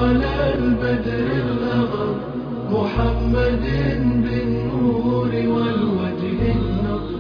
على البدر الأغر محمد بالنور والوجه النضر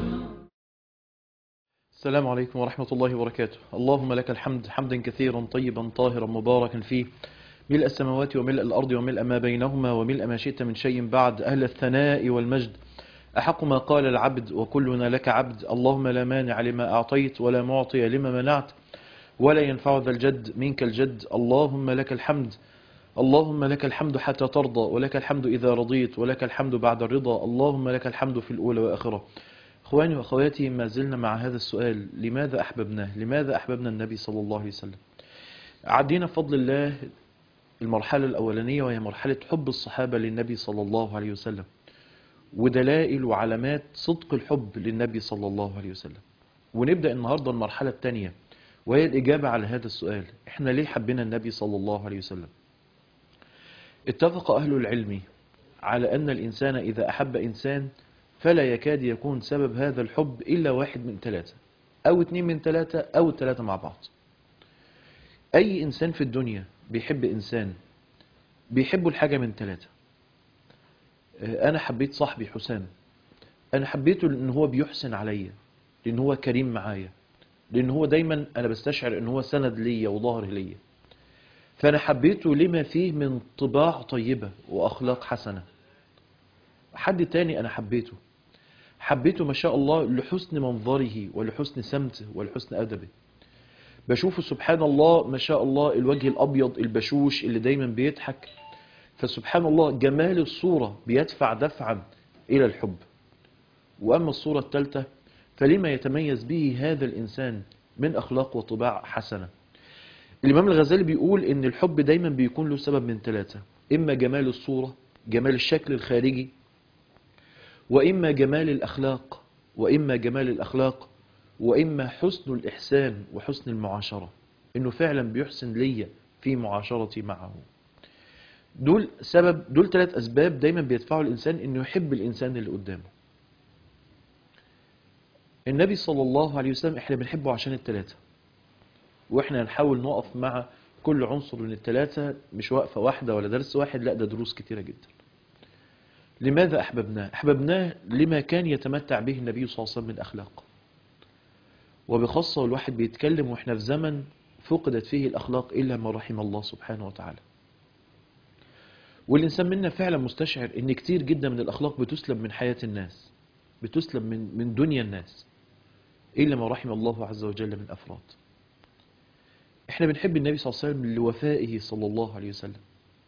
السلام عليكم ورحمة الله وبركاته اللهم لك الحمد حمدا كثيرا طيبا طاهرا مباركا فيه ملء السماوات وملء الأرض وملء ما بينهما وملء ما شئت من شيء بعد أهل الثناء والمجد أحق ما قال العبد وكلنا لك عبد اللهم لا مانع لما أعطيت ولا معطي لما منعت ولا ينفع ذا الجد منك الجد اللهم لك الحمد اللهم لك الحمد حتى ترضى ولك الحمد إذا رضيت ولك الحمد بعد الرضا اللهم لك الحمد في الأولى وآخرة اخواني واخواتي ما زلنا مع هذا السؤال لماذا احببناه لماذا احببنا النبي صلى الله عليه وسلم عدينا بفضل الله المرحلة الأولانية وهي مرحلة حب الصحابة للنبي صلى الله عليه وسلم ودلائل وعلامات صدق الحب للنبي صلى الله عليه وسلم ونبدأ النهاردة المرحلة الثانية وهي الإجابة على هذا السؤال احنا ليه حبنا النبي صلى الله عليه وسلم اتفق أهل العلم على أن الإنسان إذا أحب إنسان فلا يكاد يكون سبب هذا الحب إلا واحد من ثلاثة أو اتنين من ثلاثة أو الثلاثة مع بعض أي إنسان في الدنيا بيحب إنسان بيحبه الحاجة من ثلاثة أنا حبيت صاحبي حسام أنا حبيته لأن هو بيحسن عليا لأن هو كريم معايا لأن هو دايما أنا بستشعر أن هو سند ليا وظهر ليا فأنا حبيته لما فيه من طباع طيبة وأخلاق حسنة حد تاني أنا حبيته حبيته ما شاء الله لحسن منظره ولحسن سمته ولحسن أدبه بشوفه سبحان الله ما شاء الله الوجه الأبيض البشوش اللي دايما بيضحك فسبحان الله جمال الصورة بيدفع دفعا إلى الحب وأما الصورة الثالثة فلما يتميز به هذا الإنسان من أخلاق وطباع حسنة الإمام الغزالي بيقول إن الحب دايما بيكون له سبب من ثلاثة إما جمال الصورة جمال الشكل الخارجي وإما جمال الأخلاق وإما جمال الأخلاق وإما حسن الإحسان وحسن المعاشرة إنه فعلا بيحسن ليا في معاشرتي معه دول سبب دول ثلاث أسباب دايما بيدفعوا الإنسان إنه يحب الإنسان اللي قدامه النبي صلى الله عليه وسلم إحنا بنحبه عشان الثلاثة وإحنا هنحاول نقف مع كل عنصر من الثلاثة مش وقفة واحدة ولا درس واحد لا ده دروس كتيرة جدا لماذا أحببناه؟ أحببناه لما كان يتمتع به النبي صلى الله عليه وسلم من أخلاق وبخاصة الواحد بيتكلم وإحنا في زمن فقدت فيه الأخلاق إلا ما رحم الله سبحانه وتعالى والإنسان منا فعلا مستشعر إن كتير جدا من الأخلاق بتسلب من حياة الناس بتسلب من, من دنيا الناس إلا ما رحم الله عز وجل من أفراد إحنا بنحب النبي صلى الله عليه وسلم لوفائه صلى الله عليه وسلم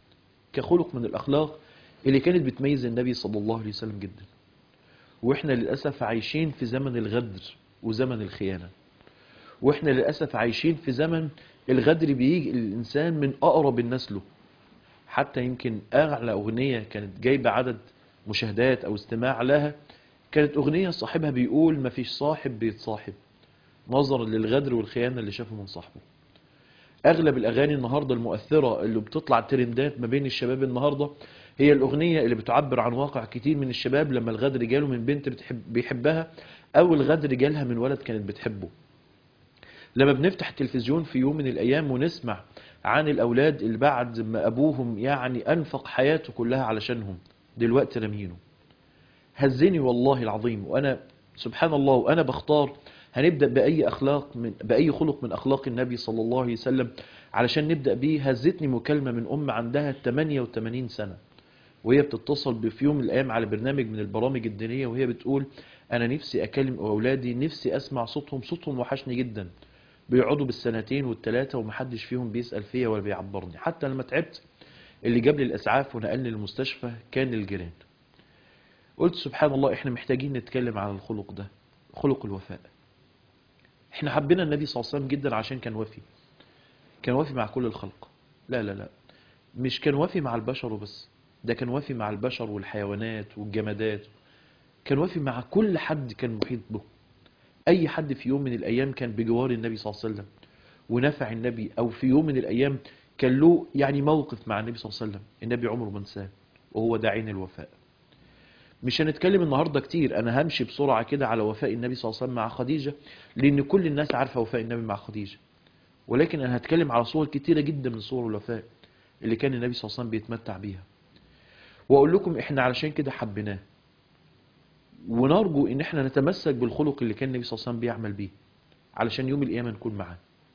كخلق من الأخلاق اللي كانت بتميز النبي صلى الله عليه وسلم جدا واحنا للأسف عايشين في زمن الغدر وزمن الخيانة واحنا للأسف عايشين في زمن الغدر بيجي الإنسان من أقرب الناس له حتى يمكن أعلى أغنية كانت جايبة عدد مشاهدات أو استماع لها كانت أغنية صاحبها بيقول ما فيش صاحب بيتصاحب نظرا للغدر والخيانة اللي شافه من صاحبه أغلب الأغاني النهاردة المؤثرة اللي بتطلع ترندات ما بين الشباب النهاردة هي الأغنية اللي بتعبر عن واقع كتير من الشباب لما الغدر جاله من بنت بتحب بيحبها أو الغدر جالها من ولد كانت بتحبه لما بنفتح التلفزيون في يوم من الأيام ونسمع عن الأولاد اللي بعد ما أبوهم يعني أنفق حياته كلها علشانهم دلوقتي رمينه هزني والله العظيم وأنا سبحان الله وأنا بختار هنبدأ بأي أخلاق من بأي خلق من أخلاق النبي صلى الله عليه وسلم علشان نبدأ بيه هزتني مكالمة من أم عندها 88 سنة وهي بتتصل في يوم من الأيام على برنامج من البرامج الدينية وهي بتقول أنا نفسي أكلم أولادي نفسي أسمع صوتهم صوتهم وحشني جدا بيقعدوا بالسنتين والتلاتة ومحدش فيهم بيسأل فيا ولا بيعبرني حتى لما تعبت اللي جاب لي الإسعاف ونقلني للمستشفى كان الجيران قلت سبحان الله احنا محتاجين نتكلم على الخلق ده خلق الوفاء احنا حبينا النبي صلى الله عليه وسلم جدا عشان كان وفي كان وفي مع كل الخلق لا لا لا مش كان وفي مع البشر وبس ده كان وفي مع البشر والحيوانات والجمادات كان وفي مع كل حد كان محيط به اي حد في يوم من الايام كان بجوار النبي صلى الله عليه وسلم ونفع النبي او في يوم من الايام كان له يعني موقف مع النبي صلى الله عليه وسلم النبي عمره ما انساه وهو ده عين الوفاء مش هنتكلم النهاردة كتير انا همشي بسرعة كده على وفاء النبي صلى الله عليه وسلم مع خديجة لان كل الناس عارفة وفاء النبي مع خديجة ولكن انا هتكلم على صور كتيرة جدا من صور الوفاء اللي كان النبي صلى الله عليه وسلم بيتمتع بيها واقول لكم احنا علشان كده حبيناه ونرجو ان احنا نتمسك بالخلق اللي كان النبي صلى الله عليه وسلم بيعمل بيه علشان يوم القيامه نكون معاه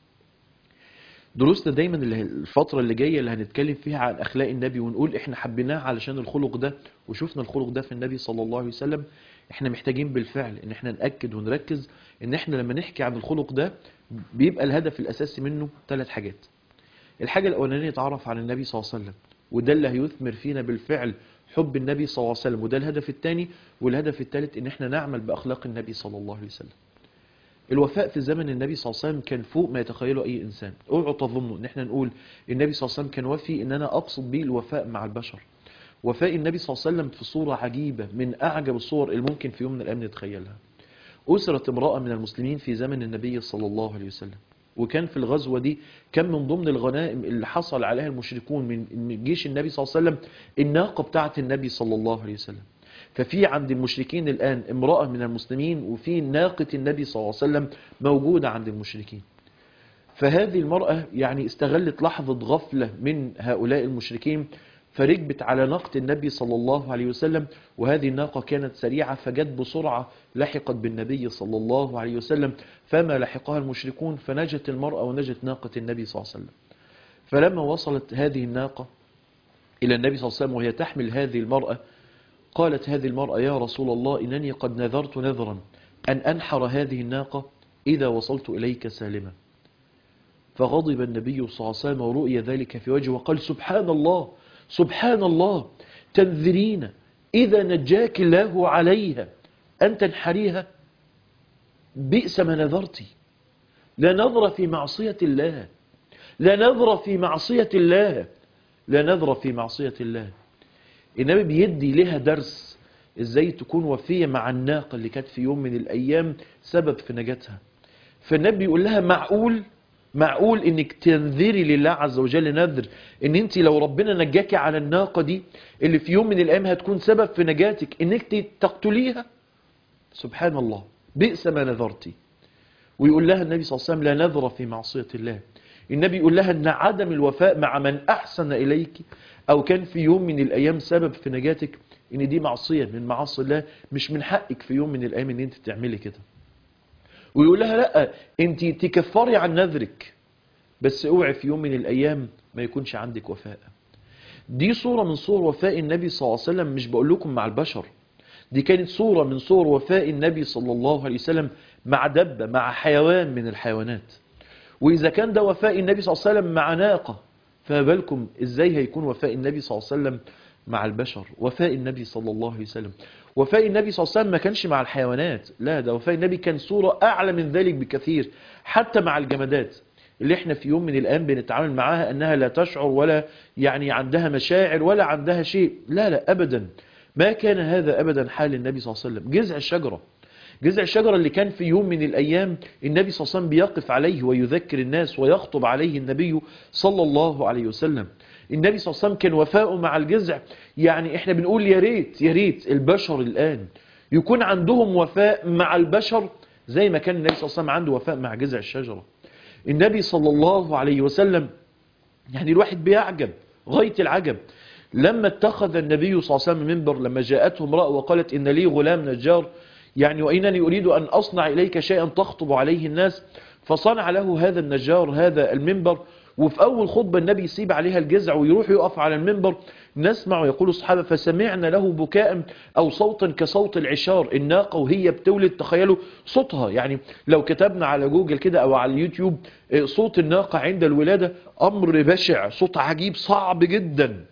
دروسنا دايما اللي الفتره اللي جايه اللي هنتكلم فيها عن اخلاق النبي ونقول احنا حبيناه علشان الخلق ده وشفنا الخلق ده في النبي صلى الله عليه وسلم احنا محتاجين بالفعل ان احنا ناكد ونركز ان احنا لما نحكي عن الخلق ده بيبقى الهدف الاساسي منه ثلاث حاجات الحاجه الاولانيه نتعرف على النبي صلى الله عليه وسلم وده اللي هيثمر فينا بالفعل حب النبي صلى الله عليه وسلم وده الهدف الثاني والهدف الثالث ان احنا نعمل باخلاق النبي صلى الله عليه وسلم الوفاء في زمن النبي صلى الله عليه وسلم كان فوق ما يتخيله اي انسان اوعوا تظنوا ان احنا نقول النبي صلى الله عليه وسلم كان وفي ان انا اقصد بيه الوفاء مع البشر وفاء النبي صلى الله عليه وسلم في صورة عجيبة من اعجب الصور اللي ممكن في يوم من الايام نتخيلها اسرت امرأة من المسلمين في زمن النبي صلى الله عليه وسلم وكان في الغزوة دي كان من ضمن الغنائم اللي حصل عليها المشركون من جيش النبي صلى الله عليه وسلم الناقة بتاعة النبي صلى الله عليه وسلم ففي عند المشركين الآن امرأة من المسلمين وفي ناقة النبي صلى الله عليه وسلم موجودة عند المشركين فهذه المرأة يعني استغلت لحظة غفلة من هؤلاء المشركين فركبت على ناقة النبي صلى الله عليه وسلم وهذه الناقة كانت سريعة فجت بسرعة لحقت بالنبي صلى الله عليه وسلم فما لحقها المشركون فنجت المرأة ونجت ناقة النبي صلى الله عليه وسلم فلما وصلت هذه الناقة إلى النبي صلى الله عليه وسلم وهي تحمل هذه المرأة قالت هذه المرأة يا رسول الله إنني قد نذرت نذرا أن أنحر هذه الناقة إذا وصلت إليك سالمة فغضب النبي صلى الله عليه وسلم ورؤي ذلك في وجهه وقال سبحان الله سبحان الله تنذرين إذا نجاك الله عليها أن تنحريها بئس ما نذرتي لا نظر في معصية الله لا نظر في معصية الله لا نظر في معصية الله النبي بيدي لها درس ازاي تكون وفية مع الناقة اللي كانت في يوم من الايام سبب في نجاتها فالنبي يقول لها معقول معقول انك تنذري لله عز وجل نذر ان انت لو ربنا نجاكي على الناقة دي اللي في يوم من الايام هتكون سبب في نجاتك انك تقتليها سبحان الله بئس ما نذرتي ويقول لها النبي صلى الله عليه وسلم لا نذر في معصية الله النبي يقول لها ان عدم الوفاء مع من احسن اليك او كان في يوم من الايام سبب في نجاتك ان دي معصية من معاصي الله مش من حقك في يوم من الايام ان انت تعملي كده ويقول لها لا انت تكفري عن نذرك بس اوعي في يوم من الايام ما يكونش عندك وفاء دي صورة من صور وفاء النبي صلى الله عليه وسلم مش بقول لكم مع البشر دي كانت صورة من صور وفاء النبي صلى الله عليه وسلم مع دبة مع حيوان من الحيوانات وإذا كان ده وفاء النبي صلى الله عليه وسلم مع ناقة فبالكم إزاي هيكون وفاء النبي صلى الله عليه وسلم مع البشر وفاء النبي صلى الله عليه وسلم وفاء النبي صلى الله عليه وسلم ما كانش مع الحيوانات لا ده وفاء النبي كان صورة أعلى من ذلك بكثير حتى مع الجمادات اللي احنا في يوم من الأيام بنتعامل معاها أنها لا تشعر ولا يعني عندها مشاعر ولا عندها شيء لا لا أبدا ما كان هذا أبدا حال النبي صلى الله عليه وسلم جذع الشجرة جذع الشجرة اللي كان في يوم من الأيام النبي صلى الله عليه وسلم بيقف عليه ويذكر الناس ويخطب عليه النبي صلى الله عليه وسلم النبي صلى الله عليه وسلم كان وفاؤه مع الجذع يعني احنا بنقول يا ريت يا ريت البشر الآن يكون عندهم وفاء مع البشر زي ما كان النبي صلى الله عليه وسلم عنده وفاء مع جذع الشجرة النبي صلى الله عليه وسلم يعني الواحد بيعجب غاية العجب لما اتخذ النبي صلى الله عليه وسلم منبر لما جاءته امرأة وقالت إن لي غلام نجار يعني وإنني أريد أن أصنع إليك شيئا تخطب عليه الناس فصنع له هذا النجار هذا المنبر وفي أول خطبة النبي يسيب عليها الجزع ويروح يقف على المنبر نسمع يقول الصحابة فسمعنا له بكاء أو صوتا كصوت العشار الناقة وهي بتولد تخيلوا صوتها يعني لو كتبنا على جوجل كده أو على اليوتيوب صوت الناقة عند الولادة أمر بشع صوت عجيب صعب جدا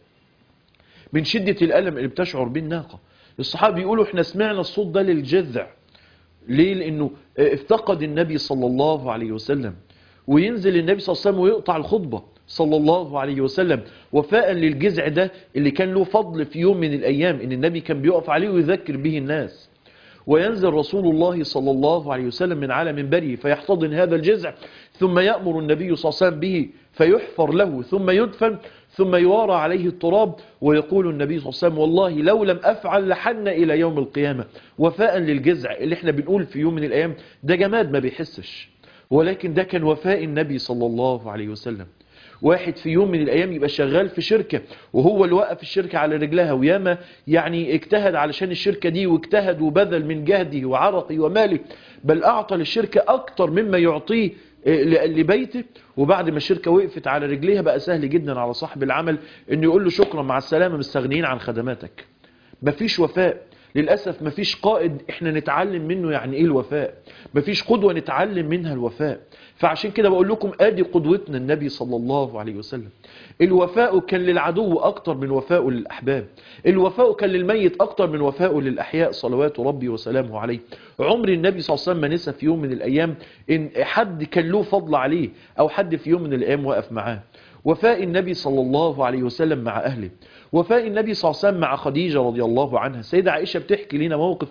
من شدة الألم اللي بتشعر به الناقة الصحابة بيقولوا احنا سمعنا الصوت ده للجذع ليه لأنه افتقد النبي صلى الله عليه وسلم وينزل النبي صلى الله عليه وسلم ويقطع الخطبة صلى الله عليه وسلم وفاء للجذع ده اللي كان له فضل في يوم من الأيام ان النبي كان بيقف عليه ويذكر به الناس وينزل رسول الله صلى الله عليه وسلم من على منبره فيحتضن هذا الجذع ثم يأمر النبي صلى الله عليه وسلم به فيحفر له ثم يدفن ثم يوارى عليه التراب ويقول النبي صلى الله عليه وسلم والله لو لم أفعل لحن إلى يوم القيامة وفاء للجذع اللي احنا بنقول في يوم من الأيام ده جماد ما بيحسش ولكن ده كان وفاء النبي صلى الله عليه وسلم واحد في يوم من الأيام يبقى شغال في شركة وهو اللي وقف الشركة على رجلها وياما يعني اجتهد علشان الشركة دي واجتهد وبذل من جهده وعرقه وماله بل أعطى للشركة أكتر مما يعطيه ل- لبيته وبعد ما الشركة وقفت على رجليها بقى سهل جدا على صاحب العمل انه يقول له شكرا مع السلامة مستغنيين عن خدماتك مفيش وفاء للأسف مفيش قائد احنا نتعلم منه يعني ايه الوفاء مفيش قدوة نتعلم منها الوفاء فعشان كده بقول لكم ادي قدوتنا النبي صلى الله عليه وسلم الوفاء كان للعدو اكتر من وفاءه للاحباب الوفاء كان للميت اكتر من وفاءه للاحياء صلوات ربي وسلامه عليه عمر النبي صلى الله عليه وسلم ما نسى في يوم من الايام ان حد كان له فضل عليه او حد في يوم من الايام وقف معاه وفاء النبي صلى الله عليه وسلم مع أهله وفاء النبي صلى الله عليه وسلم مع خديجة رضي الله عنها السيدة عائشة بتحكي لنا موقف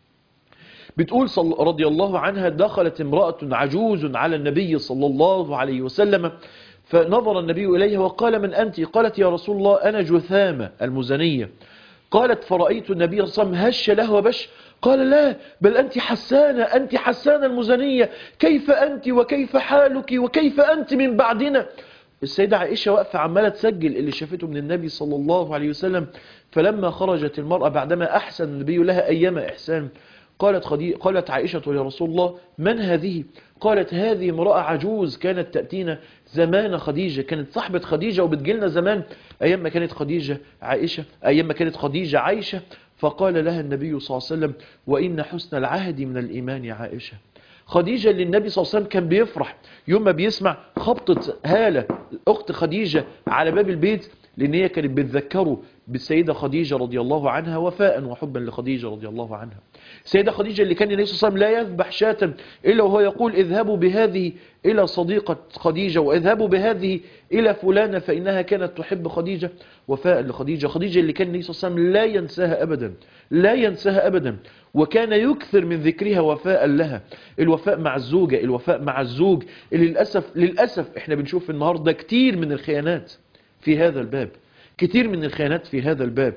بتقول صل رضي الله عنها دخلت امرأة عجوز على النبي صلى الله عليه وسلم فنظر النبي إليها وقال من أنت قالت يا رسول الله أنا جثامة المزنية قالت فرأيت النبي صلى الله عليه وسلم هش له وبش قال لا بل أنت حسانة أنت حسانة المزنية كيف أنت وكيف حالك وكيف أنت من بعدنا السيدة عائشة واقفة عمالة تسجل اللي شافته من النبي صلى الله عليه وسلم فلما خرجت المرأة بعدما أحسن النبي لها أيام إحسان قالت, خدي... قالت عائشة يا رسول الله من هذه قالت هذه امرأة عجوز كانت تأتينا زمان خديجة كانت صاحبة خديجة وبتجيلنا زمان أيام ما كانت خديجة عائشة أيام ما كانت خديجة عائشة فقال لها النبي صلى الله عليه وسلم وإن حسن العهد من الإيمان يا عائشة خديجة اللي النبي صلى الله عليه وسلم كان بيفرح يوم ما بيسمع خبطة هالة أخت خديجة على باب البيت لأن هي كانت بتذكره بالسيدة خديجة رضي الله عنها وفاء وحبا لخديجة رضي الله عنها السيدة خديجة اللي كان النبي صلى الله عليه وسلم لا يذبح شاة إلا وهو يقول اذهبوا بهذه إلى صديقة خديجة واذهبوا بهذه إلى فلانة فإنها كانت تحب خديجة وفاء لخديجة خديجة اللي كان النبي صلى الله عليه وسلم لا ينساها أبدا لا ينساها أبدا وكان يكثر من ذكرها وفاء لها الوفاء مع الزوجة الوفاء مع الزوج اللي للأسف للأسف احنا بنشوف النهاردة كتير من الخيانات في هذا الباب كتير من الخيانات في هذا الباب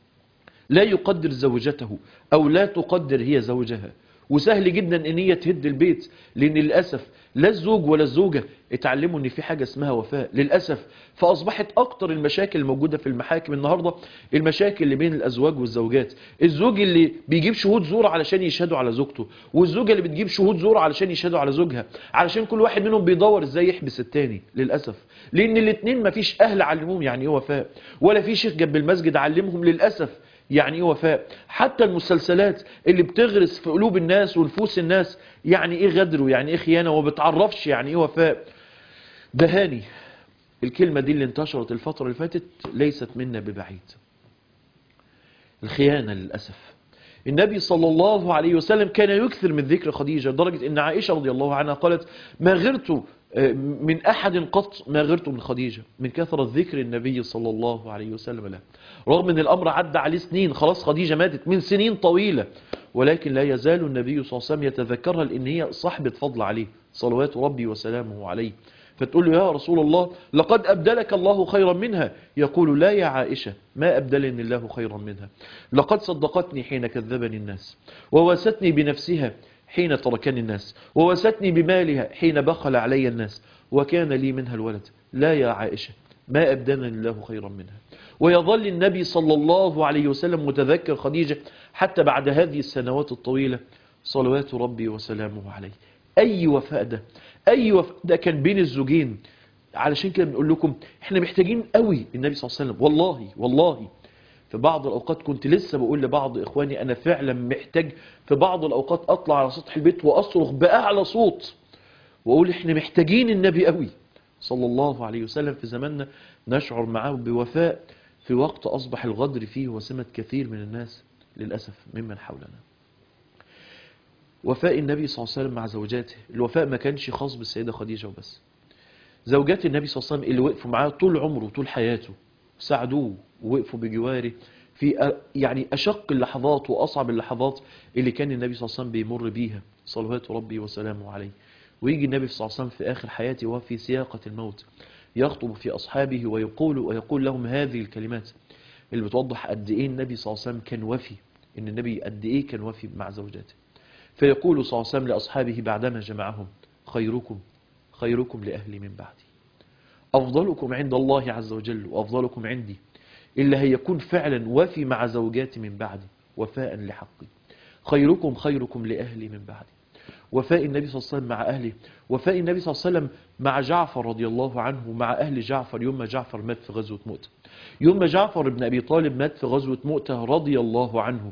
لا يقدر زوجته أو لا تقدر هي زوجها وسهل جدا ان هي تهد البيت لان للأسف لا الزوج ولا الزوجة اتعلموا ان في حاجة اسمها وفاء للأسف فأصبحت أكتر المشاكل الموجودة في المحاكم النهاردة المشاكل اللي بين الأزواج والزوجات الزوج اللي بيجيب شهود زور علشان يشهدوا على زوجته والزوجة اللي بتجيب شهود زور علشان يشهدوا على زوجها علشان كل واحد منهم بيدور ازاي يحبس التاني للأسف لأن الاتنين مفيش أهل علموهم يعني ايه وفاء ولا في شيخ جنب المسجد علمهم للأسف يعني ايه وفاء حتى المسلسلات اللي بتغرس في قلوب الناس ونفوس الناس يعني ايه غدر ويعني ايه خيانة وما بتعرفش يعني ايه وفاء دهاني الكلمة دي اللي انتشرت الفترة اللي فاتت ليست منا ببعيد الخيانة للأسف النبي صلى الله عليه وسلم كان يكثر من ذكر خديجة لدرجة ان عائشة رضي الله عنها قالت ما غرت من أحد قط ما غرت من خديجة من كثرة ذكر النبي صلى الله عليه وسلم له رغم ان الأمر عدى عليه سنين خلاص خديجة ماتت من سنين طويلة ولكن لا يزال النبي صلى الله عليه وسلم يتذكرها لأن هي صاحبة فضل عليه صلوات ربي وسلامه عليه فتقول له يا رسول الله لقد أبدلك الله خيرا منها يقول لا يا عائشة ما أبدلني الله خيرا منها لقد صدقتني حين كذبني الناس ووستني بنفسها حين تركني الناس ووستني بمالها حين بخل علي الناس وكان لي منها الولد لا يا عائشة ما أبدلني الله خيرا منها ويظل النبي صلى الله عليه وسلم متذكر خديجة حتى بعد هذه السنوات الطويلة صلوات ربي وسلامه عليه أي وفاء ده أي وفاء ده كان بين الزوجين علشان كده بنقول لكم احنا محتاجين قوي النبي صلى الله عليه وسلم والله والله في بعض الأوقات كنت لسه بقول لبعض إخواني أنا فعلا محتاج في بعض الأوقات أطلع على سطح البيت وأصرخ بأعلى صوت وأقول إحنا محتاجين النبي قوي صلى الله عليه وسلم في زماننا نشعر معه بوفاء في وقت أصبح الغدر فيه وسمة كثير من الناس للأسف ممن حولنا وفاء النبي صلى الله عليه وسلم مع زوجاته الوفاء ما كانش خاص بالسيدة خديجة وبس زوجات النبي صلى الله عليه وسلم اللي وقفوا معاه طول عمره وطول حياته ساعدوه ووقفوا بجواره في يعني أشق اللحظات وأصعب اللحظات اللي كان النبي صلى الله عليه وسلم بيمر بيها صلوات ربي وسلامه عليه ويجي النبي صلى الله عليه وسلم في آخر حياته وفي سياقة الموت يخطب في أصحابه ويقول ويقول لهم هذه الكلمات اللي بتوضح قد إيه النبي صلى الله عليه وسلم كان وفي إن النبي قد إيه كان وفي مع زوجاته فيقول صلى الله عليه وسلم لأصحابه بعدما جمعهم خيركم خيركم لأهلي من بعدي أفضلكم عند الله عز وجل وأفضلكم عندي إلا هيكون فعلا وفي مع زوجاتي من بعدي وفاء لحقي خيركم خيركم لأهلي من بعدي وفاء النبي صلى الله عليه وسلم مع أهله وفاء النبي صلى الله عليه وسلم مع جعفر رضي الله عنه مع أهل جعفر يوم ما جعفر مات في غزوة مؤتة يوم ما جعفر بن أبي طالب مات في غزوة مؤتة رضي الله عنه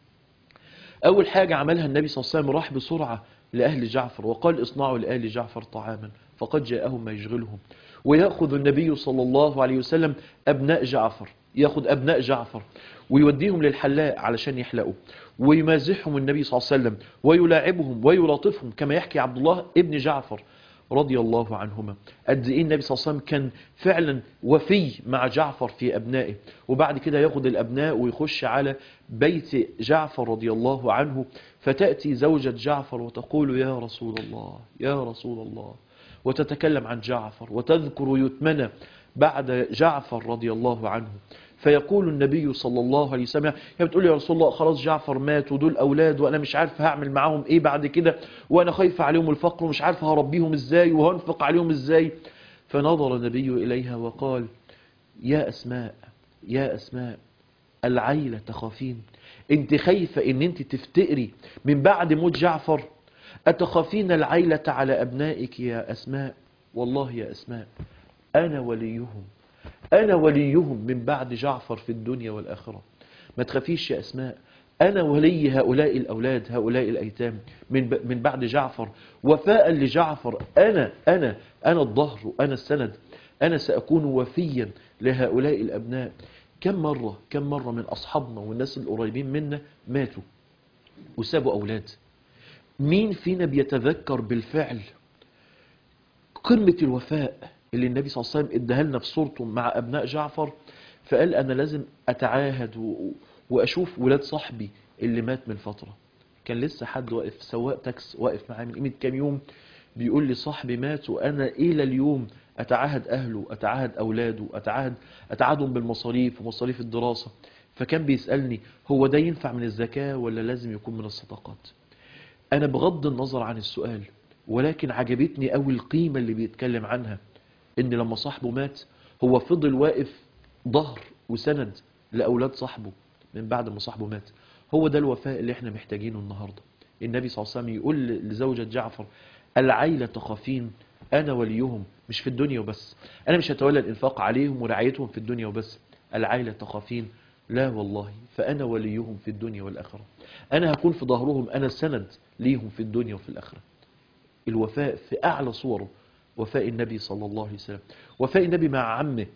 أول حاجة عملها النبي صلى الله عليه وسلم راح بسرعة لأهل جعفر وقال اصنعوا لآل جعفر طعاما فقد جاءهم ما يشغلهم ويأخذ النبي صلى الله عليه وسلم أبناء جعفر يأخذ أبناء جعفر ويوديهم للحلاق علشان يحلقوا ويمازحهم النبي صلى الله عليه وسلم ويلاعبهم ويلاطفهم كما يحكي عبد الله ابن جعفر رضي الله عنهما قد ايه النبي صلى الله عليه وسلم كان فعلا وفي مع جعفر في ابنائه وبعد كده ياخد الابناء ويخش على بيت جعفر رضي الله عنه فتاتي زوجة جعفر وتقول يا رسول الله يا رسول الله وتتكلم عن جعفر وتذكر يتمنى بعد جعفر رضي الله عنه فيقول النبي صلى الله عليه وسلم هي بتقول يا رسول الله خلاص جعفر مات ودول اولاد وانا مش عارف هعمل معاهم ايه بعد كده وانا خايفه عليهم الفقر ومش عارف هربيهم ازاي وهنفق عليهم ازاي فنظر النبي اليها وقال يا اسماء يا اسماء العيلة تخافين انت خايفة ان انت تفتقري من بعد موت جعفر اتخافين العيلة على ابنائك يا اسماء والله يا اسماء انا وليهم أنا وليهم من بعد جعفر في الدنيا والآخرة ما تخافيش يا أسماء أنا ولي هؤلاء الأولاد هؤلاء الأيتام من ب- من بعد جعفر وفاء لجعفر أنا أنا أنا الظهر أنا السند أنا سأكون وفيا لهؤلاء الأبناء كم مرة كم مرة من أصحابنا والناس القريبين منا ماتوا وسابوا أولاد مين فينا بيتذكر بالفعل قمة الوفاء اللي النبي صلى الله عليه وسلم اداها لنا في صورته مع أبناء جعفر فقال أنا لازم أتعاهد و... وأشوف ولاد صاحبي اللي مات من فترة كان لسه حد واقف سواق تاكس واقف معاه من قيمة كام يوم بيقول لي صاحبي مات وأنا إلى اليوم أتعاهد أهله أتعاهد أولاده أتعاهد أتعاهدهم بالمصاريف ومصاريف الدراسة فكان بيسألني هو ده ينفع من الزكاة ولا لازم يكون من الصدقات أنا بغض النظر عن السؤال ولكن عجبتني قوي القيمة اللي بيتكلم عنها إن لما صاحبه مات هو فضل واقف ظهر وسند لأولاد صاحبه من بعد ما صاحبه مات هو ده الوفاء اللي احنا محتاجينه النهاردة النبي صلى الله عليه وسلم يقول لزوجة جعفر العيلة تخافين أنا وليهم مش في الدنيا وبس أنا مش هتولى الإنفاق عليهم ورعايتهم في الدنيا وبس العيلة تخافين لا والله فأنا وليهم في الدنيا والآخرة أنا هكون في ظهرهم أنا السند ليهم في الدنيا وفي الآخرة الوفاء في أعلى صوره وفاء النبي صلى الله عليه وسلم وفاء النبي مع عمه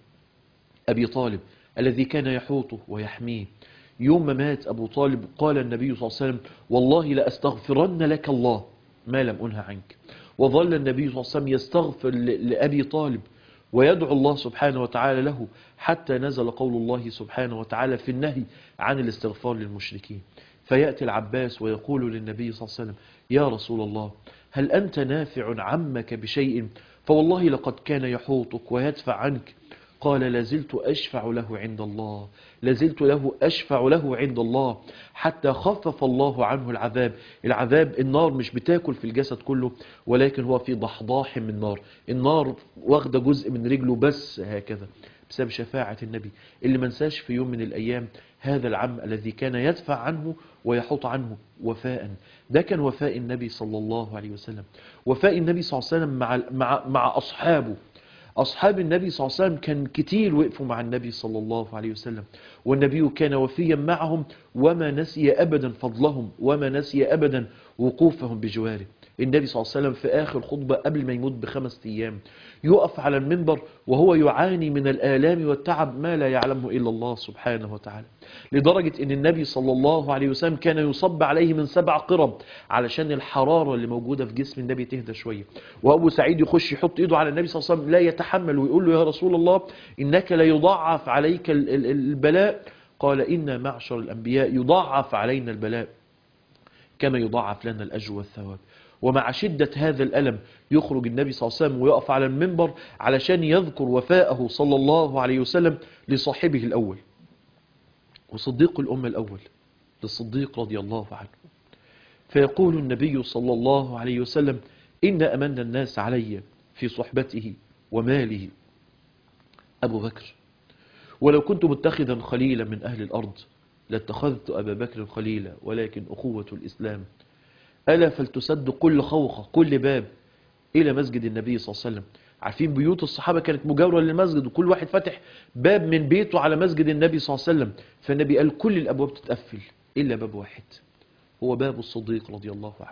أبي طالب الذي كان يحوطه ويحميه يوم ما مات أبو طالب قال النبي صلى الله عليه وسلم والله لأستغفرن لك الله ما لم أنهى عنك وظل النبي صلى الله عليه وسلم يستغفر ل- لأبي طالب ويدعو الله سبحانه وتعالى له حتى نزل قول الله سبحانه وتعالى في النهي عن الاستغفار للمشركين فيأتي العباس ويقول للنبي صلى الله عليه وسلم يا رسول الله هل أنت نافع عمك بشيء فوالله لقد كان يحوطك ويدفع عنك قال لازلت أشفع له عند الله لازلت له أشفع له عند الله حتى خفف الله عنه العذاب العذاب النار مش بتاكل في الجسد كله ولكن هو في ضحضاح من نار النار واخدة جزء من رجله بس هكذا بسبب شفاعة النبي اللي منساش في يوم من الأيام هذا العم الذي كان يدفع عنه ويحط عنه وفاء ده كان وفاء النبي صلى الله عليه وسلم وفاء النبي صلى الله عليه وسلم مع, مع, مع أصحابه أصحاب النبي صلى الله عليه وسلم كان كتير وقفوا مع النبي صلى الله عليه وسلم والنبي كان وفيا معهم وما نسي أبدا فضلهم وما نسي أبدا وقوفهم بجواره النبي صلى الله عليه وسلم في آخر خطبة قبل ما يموت بخمس أيام يقف على المنبر وهو يعاني من الآلام والتعب ما لا يعلمه إلا الله سبحانه وتعالى لدرجة أن النبي صلى الله عليه وسلم كان يصب عليه من سبع قرب علشان الحرارة اللي موجودة في جسم النبي تهدى شوية وأبو سعيد يخش يحط إيده على النبي صلى الله عليه وسلم لا يتحمل ويقول له يا رسول الله إنك لا يضاعف عليك ال- ال- البلاء قال إن معشر الأنبياء يضاعف علينا البلاء كما يضاعف لنا الأجر والثواب ومع شدة هذا الألم يخرج النبي صلى الله عليه وسلم ويقف على المنبر علشان يذكر وفاءه صلى الله عليه وسلم لصاحبه الأول وصديق الأمة الأول للصديق رضي الله عنه فيقول النبي صلى الله عليه وسلم إن أمن الناس علي في صحبته وماله أبو بكر ولو كنت متخذا خليلا من أهل الأرض لاتخذت أبا بكر خليلا ولكن أخوة الإسلام ألا فلتسد كل خوخة كل باب إلى مسجد النبي صلى الله عليه وسلم عارفين بيوت الصحابة كانت مجاورة للمسجد وكل واحد فاتح باب من بيته على مسجد النبي صلى الله عليه وسلم فالنبي قال كل الأبواب تتقفل إلا باب واحد هو باب الصديق رضي الله عنه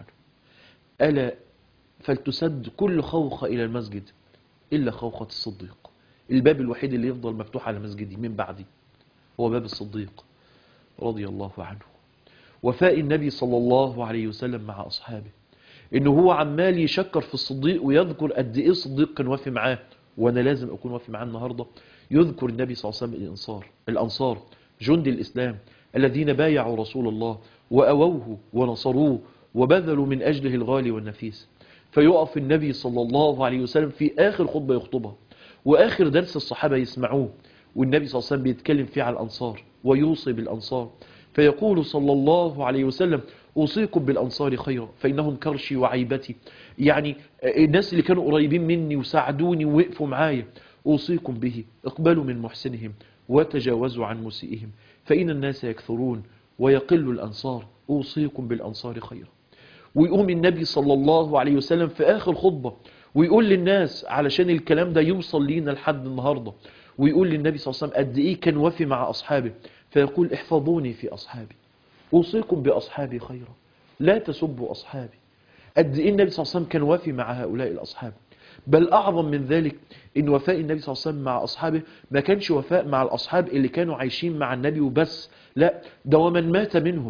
ألا فلتسد كل خوخة إلى المسجد إلا خوخة الصديق الباب الوحيد اللي يفضل مفتوح على مسجدي من بعدي هو باب الصديق رضي الله عنه وفاء النبي صلى الله عليه وسلم مع أصحابه إنه هو عمال يشكر في الصديق ويذكر قد إيه الصديق كان وافي معاه وأنا لازم أكون وافي معاه النهاردة يذكر النبي صلى الله عليه وسلم الأنصار الأنصار جند الإسلام الذين بايعوا رسول الله وأووه ونصروه وبذلوا من أجله الغالي والنفيس فيقف النبي صلى الله عليه وسلم في آخر خطبة يخطبها وآخر درس الصحابة يسمعوه والنبي صلى الله عليه وسلم بيتكلم فيه على الأنصار ويوصي بالأنصار فيقول صلى الله عليه وسلم أوصيكم بالأنصار خيرا فإنهم كرشي وعيبتي يعني الناس اللي كانوا قريبين مني وساعدوني ووقفوا معايا أوصيكم به اقبلوا من محسنهم وتجاوزوا عن مسيئهم فإن الناس يكثرون ويقل الأنصار أوصيكم بالأنصار خيرا ويقوم النبي صلى الله عليه وسلم في آخر خطبة ويقول للناس علشان الكلام ده يوصل لينا لحد النهاردة ويقول للنبي صلى الله عليه وسلم قد إيه كان وفي مع أصحابه فيقول احفظوني في أصحابي أوصيكم بأصحابي خيرا لا تسبوا أصحابي قد إيه النبي صلى الله عليه وسلم كان وافي مع هؤلاء الأصحاب بل أعظم من ذلك إن وفاء النبي صلى الله عليه وسلم مع أصحابه ما كانش وفاء مع الأصحاب اللي كانوا عايشين مع النبي وبس لا ده ومن مات منهم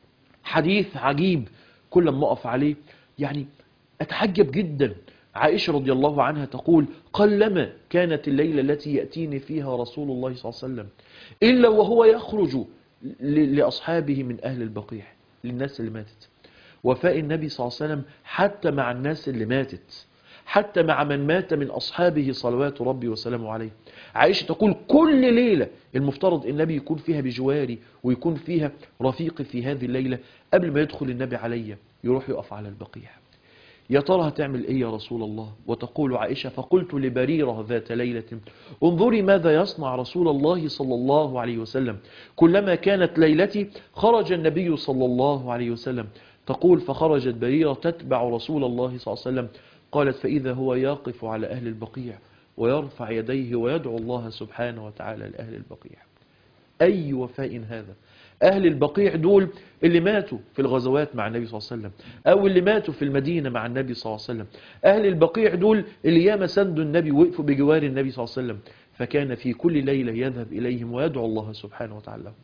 حديث عجيب كل ما أقف عليه يعني أتعجب جدا عائشة رضي الله عنها تقول قلما كانت الليلة التي يأتيني فيها رسول الله صلى الله عليه وسلم إلا وهو يخرج ل- لأصحابه من أهل البقيع للناس اللي ماتت وفاء النبي صلى الله عليه وسلم حتى مع الناس اللي ماتت حتى مع من مات من أصحابه صلوات ربي وسلامه عليه عائشة تقول كل ليلة المفترض النبي يكون فيها بجواري ويكون فيها رفيقي في هذه الليلة قبل ما يدخل النبي علي يروح يقف على البقيع يا ترى هتعمل ايه يا رسول الله وتقول عائشة فقلت لبريرة ذات ليلة انظري ماذا يصنع رسول الله صلى الله عليه وسلم كلما كانت ليلتي خرج النبي صلى الله عليه وسلم تقول فخرجت بريرة تتبع رسول الله صلى الله عليه وسلم قالت فإذا هو يقف على أهل البقيع ويرفع يديه ويدعو الله سبحانه وتعالى لأهل البقيع أي وفاء هذا أهل البقيع دول اللي ماتوا في الغزوات مع النبي صلى الله عليه وسلم أو اللي ماتوا في المدينة مع النبي صلى الله عليه وسلم أهل البقيع دول اللي ياما سندوا النبي وقفوا بجوار النبي صلى الله عليه وسلم فكان في كل ليلة يذهب إليهم ويدعو الله سبحانه وتعالى لهم.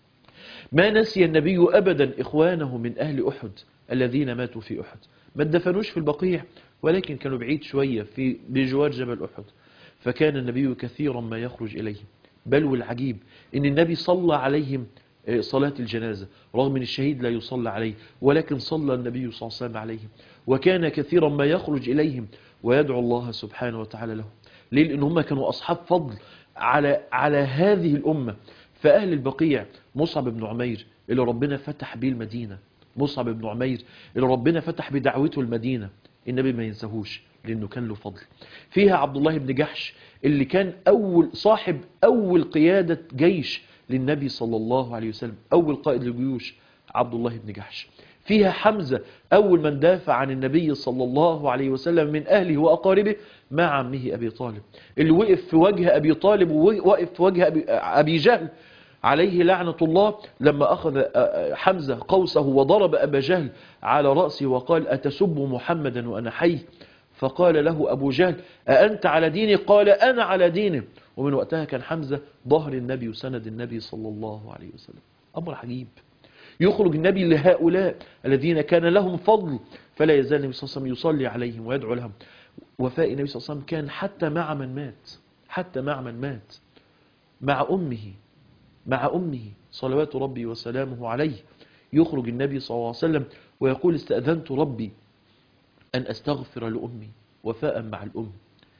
ما نسي النبي أبدا إخوانه من أهل أحد الذين ماتوا في أحد ما اتدفنوش في البقيع ولكن كانوا بعيد شوية في بجوار جبل أحد فكان النبي كثيرا ما يخرج إليهم بل والعجيب إن النبي صلى عليهم آه، صلاة الجنازة رغم أن الشهيد لا يصلى عليه ولكن صلى النبي صلى الله عليه وسلم عليهم وكان كثيرا ما يخرج إليهم ويدعو الله سبحانه وتعالى لهم ليه لأن هم كانوا أصحاب فضل على على هذه الأمة فأهل البقيع مصعب بن عمير اللي ربنا فتح بيه المدينة مصعب بن عمير اللي ربنا فتح بدعوته المدينة النبي ما ينساهوش لأنه كان له فضل فيها عبد الله بن جحش اللي كان أول صاحب أول قيادة جيش للنبي صلى الله عليه وسلم أول قائد للجيوش عبد الله بن جحش فيها حمزة أول من دافع عن النبي صلى الله عليه وسلم من أهله وأقاربه مع عمه أبي طالب اللي وقف في وجه أبي طالب ووقف في وجه أبي, أبي جهل عليه لعنة الله لما أخذ حمزة قوسه وضرب أبا جهل على رأسه وقال أتسب محمدا وأنا حي فقال له أبو جهل أأنت على ديني قال أنا على دينه ومن وقتها كان حمزة ظهر النبي وسند النبي صلى الله عليه وسلم أمر عجيب يخرج النبي لهؤلاء الذين كان لهم فضل فلا يزال النبي صلى الله عليه وسلم يصلي عليهم ويدعو لهم وفاء النبي صلى الله عليه وسلم كان حتى مع من مات حتى مع من مات مع أمه مع أمه صلوات ربي وسلامه عليه يخرج النبي صلى الله عليه وسلم ويقول استأذنت ربي أن أستغفر لأمي وفاء مع الأم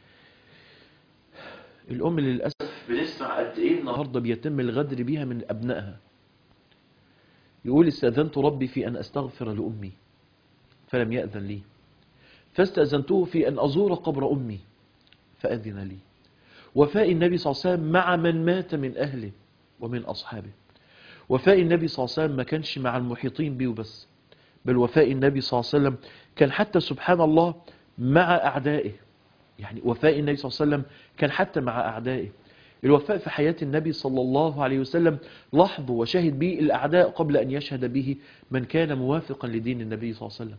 الأم اللي للأسف بنسمع قد إيه النهاردة بيتم الغدر بيها من أبنائها يقول استأذنت ربي في أن أستغفر لأمي فلم يأذن لي فاستأذنته في أن أزور قبر أمي فأذن لي وفاء النبي صلى الله عليه وسلم مع من مات من أهله ومن أصحابه وفاء النبي صلى الله عليه وسلم ما كانش مع المحيطين به وبس بل وفاء النبي صلى الله عليه وسلم كان حتى سبحان الله مع أعدائه يعني وفاء النبي صلى الله عليه وسلم كان حتى مع أعدائه الوفاء في حياة النبي صلى الله عليه وسلم لحظ وشهد به الأعداء قبل أن يشهد به من كان موافقا لدين النبي صلى الله عليه وسلم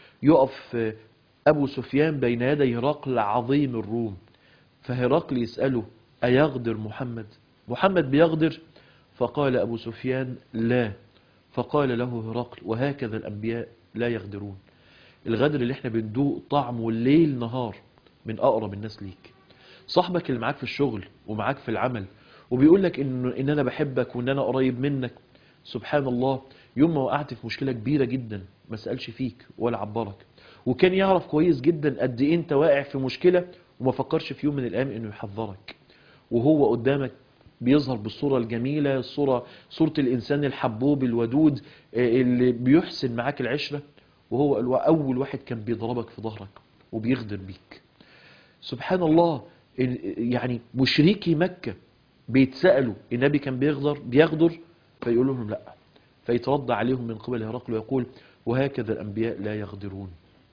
يقف أبو سفيان بين يدي هرقل عظيم الروم فهرقل يسأله أيغدر محمد محمد بيغدر فقال أبو سفيان لا فقال له هرقل وهكذا الأنبياء لا يغدرون الغدر اللي احنا بندوق طعمه الليل نهار من أقرب الناس ليك صاحبك اللي معاك في الشغل ومعاك في العمل وبيقول لك إن, إن أنا بحبك وإن أنا قريب منك سبحان الله يوم ما وقعت في مشكلة كبيرة جدا ما سألش فيك ولا عبرك وكان يعرف كويس جدا قد إيه أنت واقع في مشكلة وما فكرش في يوم من الأيام إنه يحذرك وهو قدامك بيظهر بالصورة الجميلة الصورة صورة الإنسان الحبوب الودود اللي بيحسن معاك العشرة وهو أول واحد كان بيضربك في ظهرك وبيغدر بيك سبحان الله يعني مشركي مكة بيتسألوا النبي كان بيغدر بيغدر فيقول لهم لا فيترد عليهم من قبل هرقل ويقول وهكذا الأنبياء لا يغدرون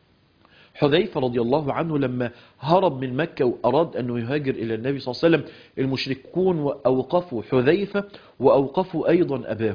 حذيفة رضي الله عنه لما هرب من مكة وأراد أنه يهاجر إلى النبي صلى الله عليه وسلم المشركون أوقفوا حذيفة وأوقفوا أيضا أباه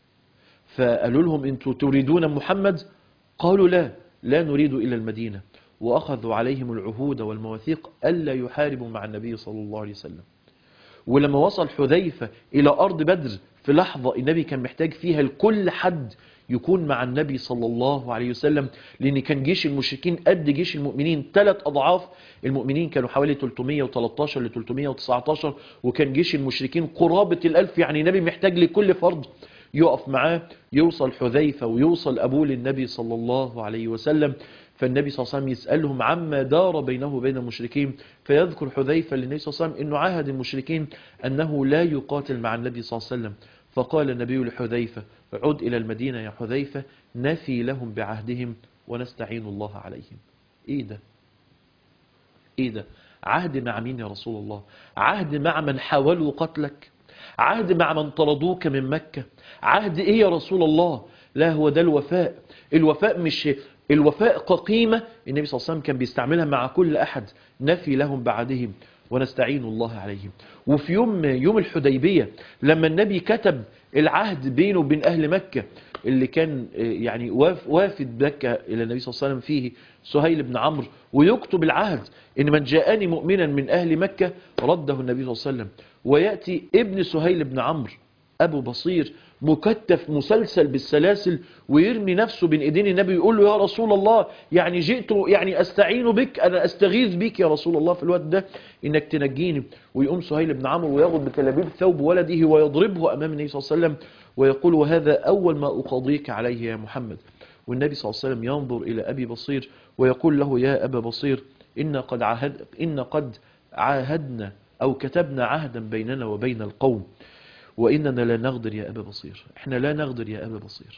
فقالوا لهم أنتم تريدون محمد قالوا لا لا نريد إلى المدينة وأخذوا عليهم العهود والمواثيق ألا يحاربوا مع النبي صلى الله عليه وسلم ولما وصل حذيفة إلى أرض بدر في لحظة النبي كان محتاج فيها لكل حد يكون مع النبي صلى الله عليه وسلم لأن كان جيش المشركين قد جيش المؤمنين ثلاث أضعاف المؤمنين كانوا حوالي 313 ل 319 وكان جيش المشركين قرابة الألف يعني النبي محتاج لكل فرد يقف معاه يوصل حذيفة ويوصل أبوه للنبي صلى الله عليه وسلم فالنبي صلى الله عليه وسلم يسألهم عما دار بينه وبين المشركين فيذكر حذيفة للنبي صلى الله عليه وسلم أنه عاهد المشركين أنه لا يقاتل مع النبي صلى الله عليه وسلم فقال النبي لحذيفة عد إلى المدينة يا حذيفة نفي لهم بعهدهم ونستعين الله عليهم إيه ده إيه ده عهد مع مين يا رسول الله عهد مع من حاولوا قتلك عهد مع من طردوك من مكة عهد إيه يا رسول الله لا هو ده الوفاء الوفاء مش الوفاء كقيمة النبي صلى الله عليه وسلم كان بيستعملها مع كل أحد نفي لهم بعدهم ونستعين الله عليهم وفي يوم يوم الحديبية لما النبي كتب العهد بينه وبين أهل مكة اللي كان يعني وافد مكة إلى النبي صلى الله عليه وسلم فيه سهيل بن عمرو ويكتب العهد إن من جاءني مؤمنا من أهل مكة رده النبي صلى الله عليه وسلم ويأتي ابن سهيل بن عمرو أبو بصير مكتف مسلسل بالسلاسل ويرمي نفسه بين ايدين النبي يقول له يا رسول الله يعني جئت يعني استعين بك انا استغيث بك يا رسول الله في الوقت ده انك تنجيني ويقوم سهيل بن عمرو وياخذ بتلابيب ثوب ولده ويضربه امام النبي صلى الله عليه وسلم ويقول وهذا اول ما اقاضيك عليه يا محمد والنبي صلى الله عليه وسلم ينظر الى ابي بصير ويقول له يا ابا بصير ان قد عهد ان قد عاهدنا او كتبنا عهدا بيننا وبين القوم وإننا لا نغدر يا أبا بصير احنا لا نغدر يا أبا بصير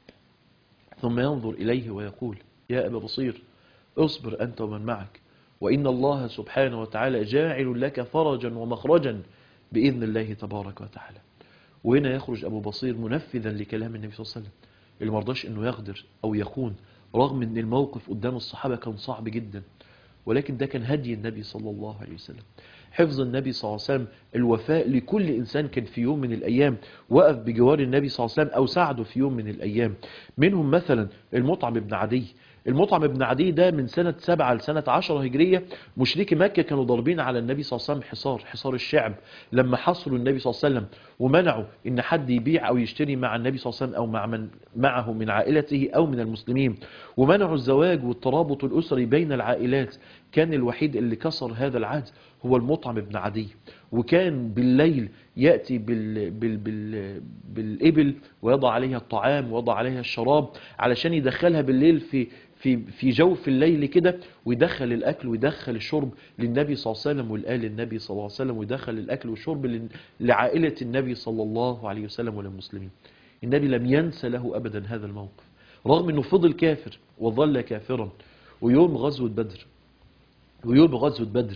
ثم ينظر إليه ويقول يا أبا بصير اصبر أنت ومن معك وإن الله سبحانه وتعالى جاعل لك فرجا ومخرجا بإذن الله تبارك وتعالى وهنا يخرج أبو بصير منفذا لكلام النبي صلى الله عليه وسلم اللي مرضاش أنه يغدر أو يخون رغم أن الموقف قدام الصحابة كان صعب جدا ولكن ده كان هدي النبي صلى الله عليه وسلم حفظ النبي صلى الله عليه وسلم الوفاء لكل إنسان كان في يوم من الأيام وقف بجوار النبي صلى الله عليه وسلم أو ساعده في يوم من الأيام منهم مثلا المطعم بن عدي المطعم بن عدي ده من سنة سبعة لسنة عشرة هجرية مشركي مكة كانوا ضاربين على النبي صلى الله عليه وسلم حصار حصار الشعب لما حصروا النبي صلى الله عليه وسلم ومنعوا ان حد يبيع او يشتري مع النبي صلى الله عليه وسلم او مع من معه من عائلته او من المسلمين ومنعوا الزواج والترابط الاسري بين العائلات كان الوحيد اللي كسر هذا العهد هو المطعم بن عدي وكان بالليل يأتي بال بال بال بالإبل ويضع عليها الطعام ويضع عليها الشراب علشان يدخلها بالليل في في في جوف الليل كده ويدخل الاكل ويدخل الشرب للنبي صلى الله عليه وسلم والآل النبي صلى الله عليه وسلم ويدخل الاكل والشرب لعائله النبي صلى الله عليه وسلم وللمسلمين النبي لم ينسى له ابدا هذا الموقف رغم انه فضل كافر وظل كافرا ويوم غزوه بدر ويوم غزوه بدر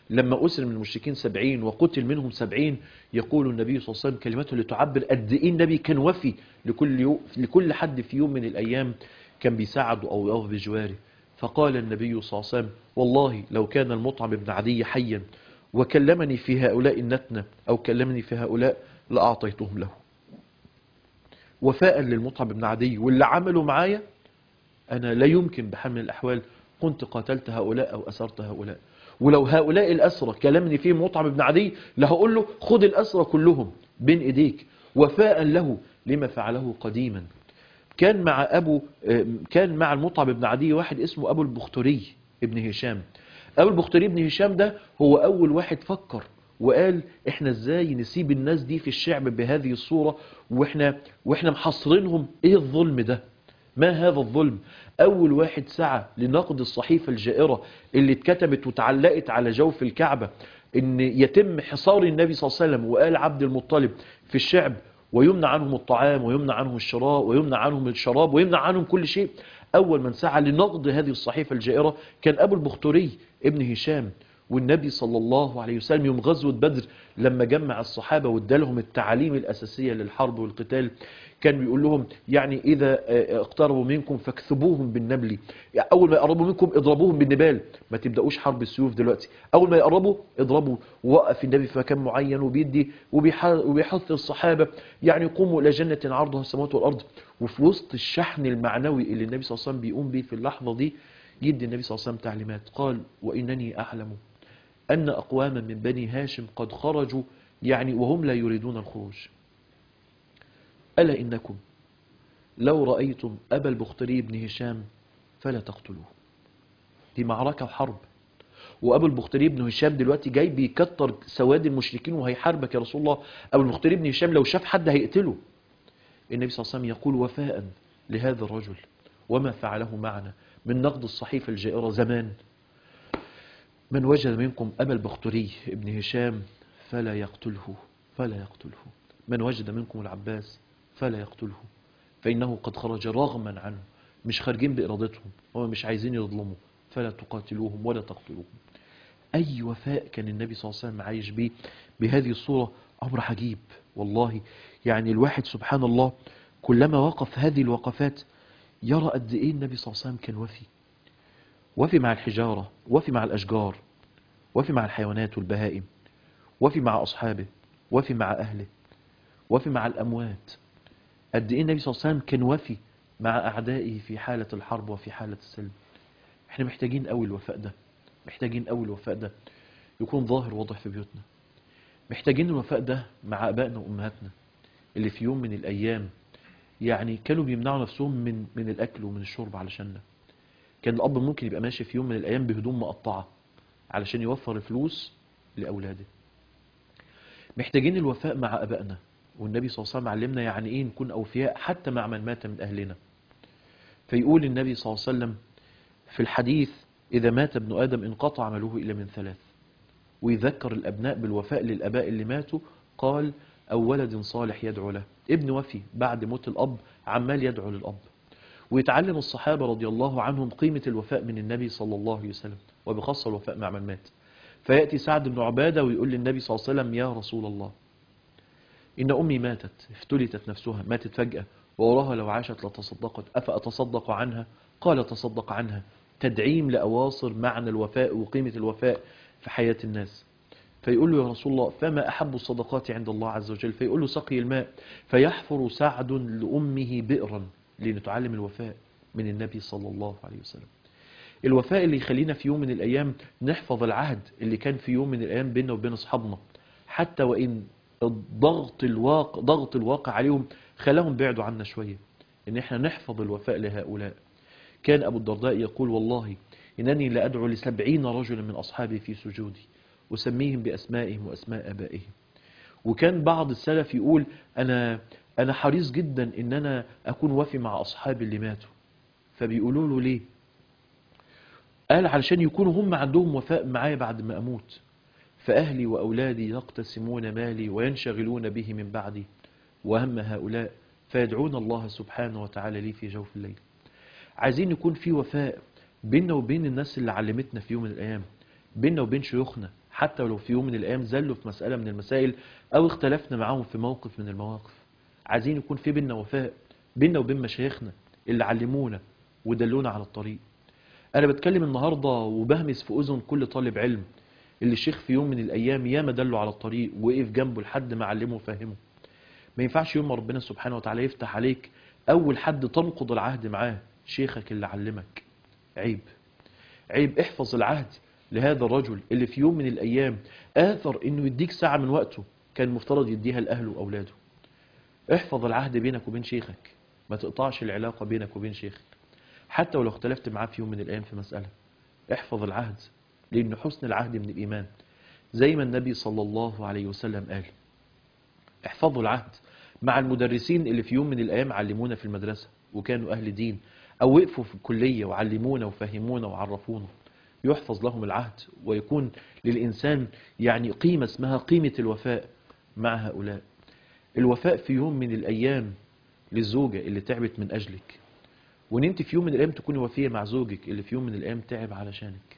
لما أسر من المشركين سبعين وقتل منهم سبعين يقول النبي صلى الله عليه وسلم كلمته اللي تعبر قد إيه النبي كان وفي لكل, يو لكل حد في يوم من الأيام كان بيساعده أو يقف بجواره فقال النبي صلى الله عليه وسلم والله لو كان المطعم بن عدي حيا وكلمني في هؤلاء النتنة أو كلمني في هؤلاء لأعطيتهم له وفاء للمطعم بن عدي واللي عملوا معايا أنا لا يمكن بحال من الأحوال كنت قاتلت هؤلاء أو أسرت هؤلاء ولو هؤلاء الأسرى كلمني فيهم مطعم بن عدي لهقول له خد الأسرى كلهم بين إيديك وفاء له لما فعله قديما كان مع أبو كان مع المطعم بن عدي واحد اسمه أبو البختري ابن هشام أبو البختري ابن هشام ده هو أول واحد فكر وقال احنا ازاي نسيب الناس دي في الشعب بهذه الصورة واحنا, واحنا محصرينهم ايه الظلم ده ما هذا الظلم أول واحد سعى لنقد الصحيفة الجائرة اللي اتكتبت وتعلقت على جوف الكعبة ان يتم حصار النبي صلى الله عليه وسلم وقال عبد المطلب في الشعب ويمنع عنهم الطعام ويمنع عنهم الشراء ويمنع عنهم الشراب ويمنع عنهم كل شيء أول من سعى لنقد هذه الصحيفة الجائرة كان أبو البختري ابن هشام والنبي صلى الله عليه وسلم يوم غزوة بدر لما جمع الصحابة وادالهم التعاليم الأساسية للحرب والقتال كان بيقول لهم يعني إذا اقتربوا منكم فاكثبوهم بالنبل يعني أول ما يقربوا منكم اضربوهم بالنبال ما تبدأوش حرب السيوف دلوقتي أول ما يقربوا اضربوا وقف النبي في مكان معين وبيدي وبيحث الصحابة يعني قوموا إلى جنة عرضها السماوات والأرض وفي وسط الشحن المعنوي اللي النبي صلى الله عليه وسلم بيقوم به في اللحظة دي يدي النبي صلى الله عليه وسلم تعليمات قال وإنني أعلم أن أقواما من بني هاشم قد خرجوا يعني وهم لا يريدون الخروج ألا إنكم لو رأيتم أبا البختري بن هشام فلا تقتلوه دي معركة وحرب وأبو البختري بن هشام دلوقتي جاي بيكتر سواد المشركين وهيحاربك يا رسول الله أبو البختري بن هشام لو شاف حد هيقتله النبي صلى الله عليه وسلم يقول وفاء لهذا الرجل وما فعله معنا من نقد الصحيفة الجائرة زمان من وجد منكم أبا البختري ابن هشام فلا يقتله فلا يقتله من وجد منكم العباس فلا يقتله فإنه قد خرج رغما عنه مش خارجين بإرادتهم هم مش عايزين يظلموا فلا تقاتلوهم ولا تقتلوهم أي وفاء كان النبي صلى الله عليه وسلم عايش به بهذه الصورة أمر عجيب والله يعني الواحد سبحان الله كلما وقف هذه الوقفات يرى قد إيه النبي صلى الله عليه وسلم كان وفي وفي مع الحجارة وفي مع الأشجار وفي مع الحيوانات والبهائم وفي مع أصحابه وفي مع أهله وفي مع الأموات قد إيه النبي صلى الله عليه وسلم كان وفي مع أعدائه في حالة الحرب وفي حالة السلم احنا محتاجين قوي الوفاء ده محتاجين قوي الوفاء ده يكون ظاهر واضح في بيوتنا محتاجين الوفاء ده مع أبائنا وأمهاتنا اللي في يوم من الأيام يعني كانوا بيمنعوا نفسهم من من الأكل ومن الشرب علشاننا كان الأب ممكن يبقى ماشي في يوم من الأيام بهدوم مقطعة علشان يوفر الفلوس لأولاده محتاجين الوفاء مع أبائنا والنبي صلى الله عليه وسلم علمنا يعني إيه نكون أوفياء حتى مع من مات من أهلنا فيقول النبي صلى الله عليه وسلم في الحديث إذا مات ابن آدم انقطع عمله إلا من ثلاث ويذكر الأبناء بالوفاء للأباء اللي ماتوا قال أو ولد صالح يدعو له ابن وفي بعد موت الأب عمال يدعو للأب ويتعلم الصحابة رضي الله عنهم قيمة الوفاء من النبي صلى الله عليه وسلم وبخاصة الوفاء مع من مات فيأتي سعد بن عبادة ويقول للنبي صلى الله عليه وسلم يا رسول الله إن أمي ماتت افتلتت نفسها ماتت فجأة ووراها لو عاشت لتصدقت أفأتصدق عنها قال تصدق عنها تدعيم لأواصر معنى الوفاء وقيمة الوفاء في حياة الناس فيقول له يا رسول الله فما أحب الصدقات عند الله عز وجل فيقول له سقي الماء فيحفر سعد لأمه بئرا لنتعلم الوفاء من النبي صلى الله عليه وسلم الوفاء اللي يخلينا في يوم من الأيام نحفظ العهد اللي كان في يوم من الأيام بيننا وبين أصحابنا حتى وإن الضغط الواقع ضغط الواقع عليهم خلاهم بعدوا عنا شوية إن إحنا نحفظ الوفاء لهؤلاء كان أبو الدرداء يقول والله إنني لأدعو لسبعين رجلا من أصحابي في سجودي وسميهم بأسمائهم وأسماء أبائهم وكان بعض السلف يقول أنا أنا حريص جدا إن أنا أكون وفي مع أصحابي اللي ماتوا فبيقولوا له ليه قال علشان يكونوا هم عندهم وفاء معايا بعد ما أموت فأهلي وأولادي يقتسمون مالي وينشغلون به من بعدي وهم هؤلاء فيدعون الله سبحانه وتعالى لي في جوف الليل عايزين يكون في وفاء بيننا وبين الناس اللي علمتنا في يوم من الأيام بيننا وبين شيوخنا حتى ولو في يوم من الأيام زلوا في مسألة من المسائل أو اختلفنا معاهم في موقف من المواقف عايزين يكون في بيننا وفاء بيننا وبين مشايخنا اللي علمونا ودلونا على الطريق أنا بتكلم النهاردة وبهمس في أذن كل طالب علم اللي الشيخ في يوم من الأيام ياما دله على الطريق وقف جنبه لحد ما علمه وفهمه ما ينفعش يوم ما ربنا سبحانه وتعالى يفتح عليك أول حد تنقض العهد معاه شيخك اللي علمك عيب عيب احفظ العهد لهذا الرجل اللي في يوم من الأيام آثر إنه يديك ساعة من وقته كان مفترض يديها لأهله وأولاده احفظ العهد بينك وبين شيخك ما تقطعش العلاقة بينك وبين شيخك حتى ولو اختلفت معاه في يوم من الأيام في مسألة احفظ العهد لأن حسن العهد من الإيمان زي ما النبي صلى الله عليه وسلم قال احفظوا العهد مع المدرسين اللي في يوم من الأيام علمونا في المدرسة وكانوا أهل دين أو وقفوا في الكلية وعلمونا وفهمونا وعرفونا يحفظ لهم العهد ويكون للإنسان يعني قيمة اسمها قيمة الوفاء مع هؤلاء الوفاء في يوم من الأيام للزوجة اللي تعبت من أجلك وان انت في يوم من الأيام تكوني وفية مع زوجك اللي في يوم من الأيام تعب علشانك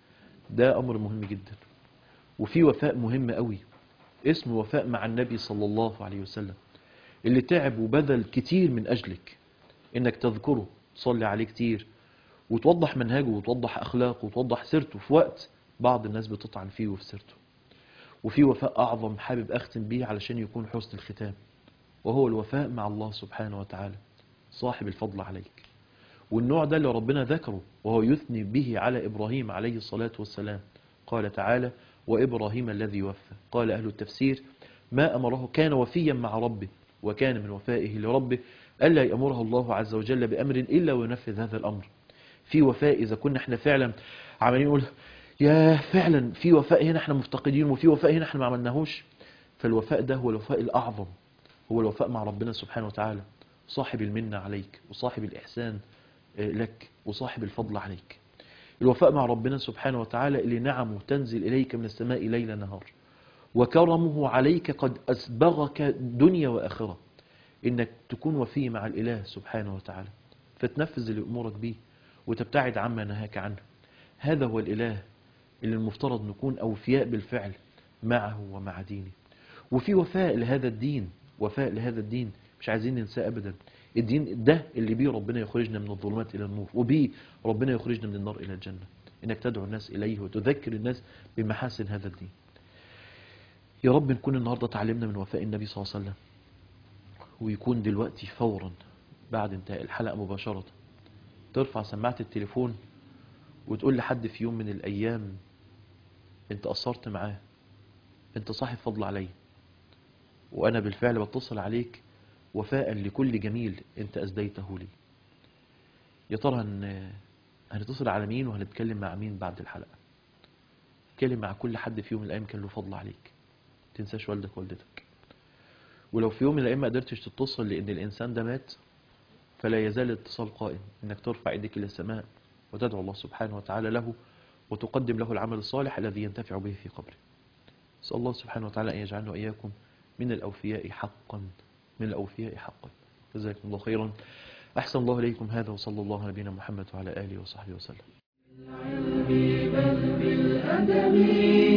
ده أمر مهم جدا وفي وفاء مهم قوي اسمه وفاء مع النبي صلى الله عليه وسلم اللي تعب وبذل كتير من أجلك إنك تذكره تصلي عليه كتير وتوضح منهجه وتوضح أخلاقه وتوضح سيرته في وقت بعض الناس بتطعن فيه وفي سيرته وفي وفاء أعظم حابب أختم بيه علشان يكون حسن الختام وهو الوفاء مع الله سبحانه وتعالى صاحب الفضل عليك والنوع ده اللي ربنا ذكره وهو يثني به على إبراهيم عليه الصلاة والسلام قال تعالى وإبراهيم الذي وفى قال أهل التفسير ما أمره كان وفيا مع ربه وكان من وفائه لربه ألا يأمره الله عز وجل بأمر إلا وينفذ هذا الأمر في وفاء إذا كنا احنا فعلا عمالين نقول يا فعلا في وفاء هنا احنا مفتقدين وفي وفاء هنا احنا ما عملناهوش فالوفاء ده هو الوفاء الأعظم هو الوفاء مع ربنا سبحانه وتعالى صاحب المنة عليك وصاحب الإحسان لك وصاحب الفضل عليك الوفاء مع ربنا سبحانه وتعالى اللي نعمه تنزل إليك من السماء ليل نهار وكرمه عليك قد أسبغك دنيا وآخرة إنك تكون وفي مع الإله سبحانه وتعالى فتنفذ اللي أمورك به وتبتعد عما نهاك عنه هذا هو الإله اللي المفترض نكون أوفياء بالفعل معه ومع دينه وفي وفاء لهذا الدين وفاء لهذا الدين مش عايزين ننساه أبدا الدين ده اللي بيه ربنا يخرجنا من الظلمات إلى النور وبيه ربنا يخرجنا من النار إلى الجنة إنك تدعو الناس إليه وتذكر الناس بمحاسن هذا الدين يا رب نكون النهاردة تعلمنا من وفاء النبي صلى الله عليه وسلم ويكون دلوقتي فورا بعد انتهاء الحلقة مباشرة ترفع سماعة التليفون وتقول لحد في يوم من الأيام انت قصرت معاه انت صاحب فضل علي وأنا بالفعل بتصل عليك وفاء لكل جميل انت أسديته لي يا ترى هن... هنتصل على مين وهنتكلم مع مين بعد الحلقة اتكلم مع كل حد في يوم من الأيام كان له فضل عليك تنساش والدك ووالدتك ولو في يوم من الأيام ما قدرتش تتصل لأن الإنسان ده مات فلا يزال الاتصال قائم إنك ترفع يديك إلى السماء وتدعو الله سبحانه وتعالى له وتقدم له العمل الصالح الذي ينتفع به في قبره نسأل الله سبحانه وتعالى أن يجعلنا وإياكم من الأوفياء حقا من الأوفياء حقا جزاكم الله خيرا أحسن الله إليكم هذا وصلى الله على نبينا محمد وعلى آله وصحبه وسلم بل بالأدب